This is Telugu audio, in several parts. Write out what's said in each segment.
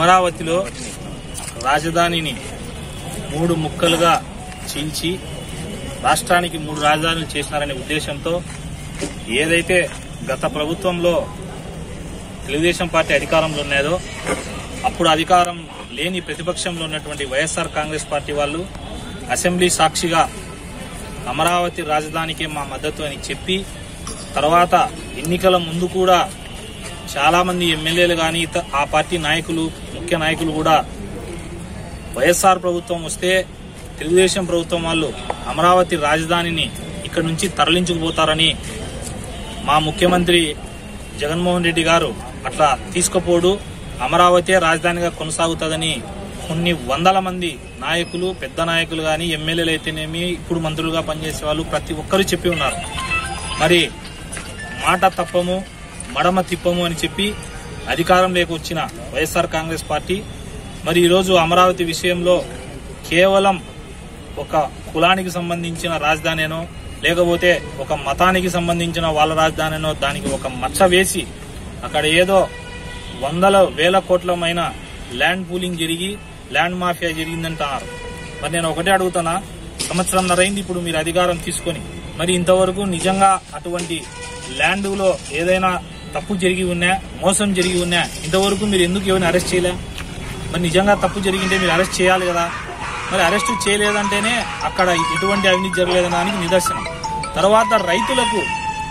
అమరావతిలో రాజధానిని మూడు ముక్కలుగా చీల్చి రాష్ట్రానికి మూడు రాజధానులు చేసినారనే ఉద్దేశంతో ఏదైతే గత ప్రభుత్వంలో తెలుగుదేశం పార్టీ అధికారంలో ఉన్నదో అప్పుడు అధికారం లేని ప్రతిపక్షంలో ఉన్నటువంటి వైఎస్ఆర్ కాంగ్రెస్ పార్టీ వాళ్ళు అసెంబ్లీ సాక్షిగా అమరావతి రాజధానికే మా మద్దతు అని చెప్పి తర్వాత ఎన్నికల ముందు కూడా చాలా మంది ఎమ్మెల్యేలు కానీ ఆ పార్టీ నాయకులు ముఖ్య నాయకులు కూడా వైఎస్ఆర్ ప్రభుత్వం వస్తే తెలుగుదేశం ప్రభుత్వం వాళ్ళు అమరావతి రాజధానిని ఇక్కడ నుంచి తరలించుకుపోతారని మా ముఖ్యమంత్రి జగన్మోహన్ రెడ్డి గారు అట్లా తీసుకుపోడు అమరావతి రాజధానిగా కొనసాగుతుందని కొన్ని వందల మంది నాయకులు పెద్ద నాయకులు కానీ ఎమ్మెల్యేలు అయితేనేమి ఇప్పుడు మంత్రులుగా పనిచేసే వాళ్ళు ప్రతి ఒక్కరూ చెప్పి ఉన్నారు మరి మాట తప్పము మడమ తిప్పము అని చెప్పి అధికారంలోకి వచ్చిన వైఎస్ఆర్ కాంగ్రెస్ పార్టీ మరి ఈరోజు అమరావతి విషయంలో కేవలం ఒక కులానికి సంబంధించిన రాజధానినో లేకపోతే ఒక మతానికి సంబంధించిన వాళ్ళ రాజధానినో దానికి ఒక మచ్చ వేసి అక్కడ ఏదో వందల వేల కోట్లమైన ల్యాండ్ పూలింగ్ జరిగి ల్యాండ్ మాఫియా జరిగిందంటున్నారు మరి నేను ఒకటే అడుగుతున్నా సంవత్సరంన్నర అయింది ఇప్పుడు మీరు అధికారం తీసుకొని మరి ఇంతవరకు నిజంగా అటువంటి ల్యాండ్లో ఏదైనా తప్పు జరిగి ఉన్నా మోసం జరిగి ఉన్నా ఇంతవరకు మీరు ఎందుకు ఎవరిని అరెస్ట్ చేయలే మరి నిజంగా తప్పు జరిగింటే మీరు అరెస్ట్ చేయాలి కదా మరి అరెస్ట్ చేయలేదంటేనే అక్కడ ఎటువంటి అవినీతి జరగలేదనడానికి నిదర్శనం తర్వాత రైతులకు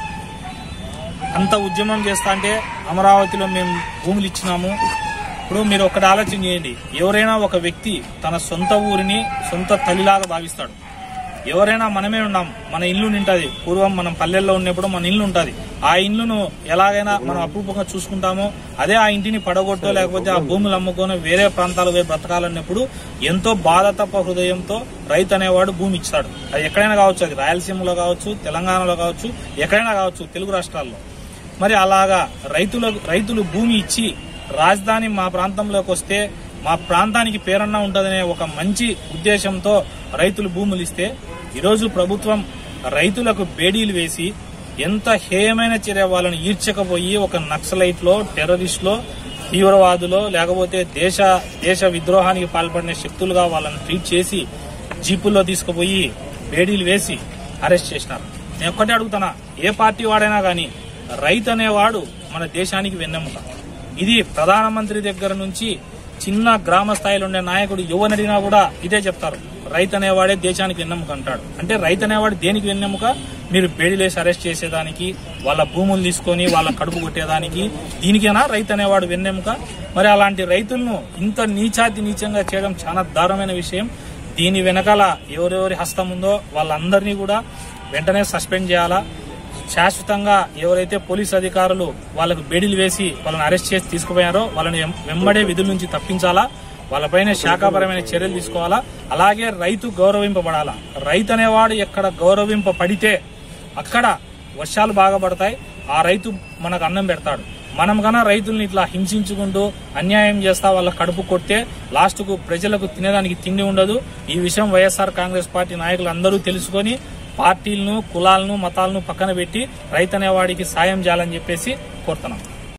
అంత ఉద్యమం చేస్తా అంటే అమరావతిలో మేము భూములు ఇచ్చినాము ఇప్పుడు మీరు ఒకటి ఆలోచన చేయండి ఎవరైనా ఒక వ్యక్తి తన సొంత ఊరిని సొంత తల్లిలాగా భావిస్తాడు ఎవరైనా మనమే ఉన్నాం మన ఇల్లు నింటది పూర్వం మనం పల్లెల్లో ఉన్నప్పుడు మన ఇల్లు ఉంటది ఆ ఇల్లును ఎలాగైనా మనం అపూర్వంగా చూసుకుంటామో అదే ఆ ఇంటిని పడగొట్టో లేకపోతే ఆ భూములు అమ్ముకొని వేరే ప్రాంతాలు పోయి బ్రతకాలన్నప్పుడు ఎంతో బాధతప్ప హృదయంతో రైతు అనేవాడు భూమి ఇచ్చాడు అది ఎక్కడైనా కావచ్చు అది రాయలసీమలో కావచ్చు తెలంగాణలో కావచ్చు ఎక్కడైనా కావచ్చు తెలుగు రాష్ట్రాల్లో మరి అలాగా రైతులకు రైతులు భూమి ఇచ్చి రాజధాని మా ప్రాంతంలోకి వస్తే మా ప్రాంతానికి పేరన్నా ఉంటుందనే ఒక మంచి ఉద్దేశంతో రైతులు భూములు ఇస్తే ఈరోజు ప్రభుత్వం రైతులకు బేడీలు వేసి ఎంత హేయమైన చర్య వాళ్ళని ఈడ్చకపోయి ఒక నక్సలైట్లో టెర్రరిస్ట్లో తీవ్రవాదులో లేకపోతే దేశ దేశ విద్రోహానికి పాల్పడిన శక్తులుగా వాళ్ళని ట్రీట్ చేసి జీపుల్లో తీసుకుపోయి బేడీలు వేసి అరెస్ట్ చేసినారు నేను ఒక్కటే అడుగుతున్నా ఏ పార్టీ వాడైనా కానీ రైతు అనేవాడు మన దేశానికి వెన్నెముక ఇది ప్రధానమంత్రి దగ్గర నుంచి చిన్న గ్రామ స్థాయిలో ఉండే నాయకుడు ఎవరిని అడిగినా కూడా ఇదే చెప్తారు రైతు అనేవాడే దేశానికి వెన్నెముక అంటాడు అంటే రైతు అనేవాడు దేనికి వెన్నెముక మీరు బేడిలేసి అరెస్ట్ చేసేదానికి వాళ్ళ భూములు తీసుకొని వాళ్ళ కడుపు కొట్టేదానికి దీనికేనా రైతు అనేవాడు వెన్నెముక మరి అలాంటి రైతులను ఇంత నీచాతి నీచంగా చేయడం చాలా దారుణమైన విషయం దీని వెనకాల ఎవరెవరి హస్తం ఉందో వాళ్ళందరినీ కూడా వెంటనే సస్పెండ్ చేయాలా శాశ్వతంగా ఎవరైతే పోలీస్ అధికారులు వాళ్ళకు బెడిలు వేసి వాళ్ళని అరెస్ట్ చేసి తీసుకుపోయారో వాళ్ళని వెం- వెంబడే విధుల నుంచి తప్పించాలా వాళ్ళపైన శాఖాపరమైన చర్యలు తీసుకోవాలా అలాగే రైతు గౌరవింపబడాలా రైతు అనేవాడు ఎక్కడ గౌరవింపబడితే అక్కడ వర్షాలు బాగా పడతాయి ఆ రైతు మనకు అన్నం పెడతాడు మనం కన్నా రైతుల్ని ఇట్లా హింసించుకుంటూ అన్యాయం చేస్తా వాళ్ళ కడుపు కొడితే లాస్ట్ కు ప్రజలకు తినేదానికి తిండి ఉండదు ఈ విషయం వైఎస్ఆర్ కాంగ్రెస్ పార్టీ నాయకులు అందరూ తెలుసుకొని పార్టీలను కులాలను మతాలను పక్కన పెట్టి రైతు అనేవాడికి సాయం చేయాలని చెప్పేసి కోరుతున్నాం